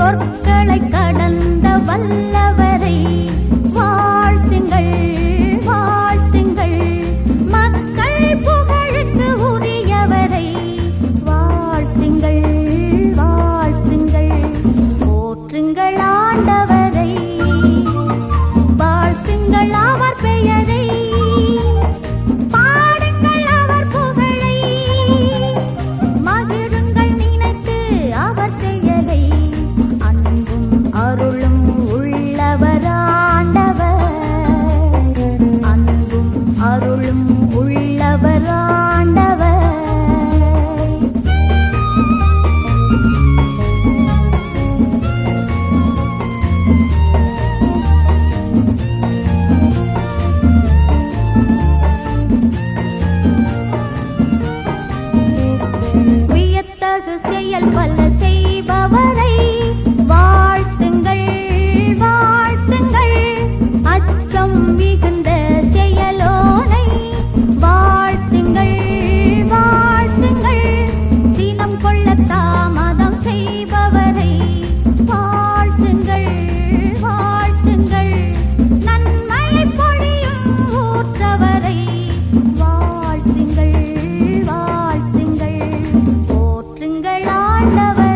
சொற்களை கடந்த வல்லவரை வாழ்த்துங்கள் வாழ்த்துங்கள் மக்கள் புகழுக்கு உரியவரை வாழ்த்துங்கள் வாழ்த்துங்கள் போற்றுங்கள் ஆண்டவரை வாழ்த்துங்கள் அவர் பெயரை பாடுங்கள் அவர் புகழை மகிழுங்கள் நினைத்து அவர் செயலை அன்பும் அருளும் உள்ளவர் ஆண்டவர் அன்பும் அருளும் உள்ளவர் ஆண்டவர் வியத்தகு செயல் பல செய்பவரை வாழ்த்துங்கள் வாழ்த்துங்கள் அச்சம் மிகுந்த செயலோனை வாழ்த்துங்கள் வாழ்த்துங்கள் தினம் கொள்ள தாமதம் செய்பவரை வாழ்த்துங்கள் வாழ்த்துங்கள் நன்மை பொழியும் ஊற்றவரை வாழ்த்துங்கள் வாழ்த்துங்கள் போற்றுங்கள் ஆண்டவர்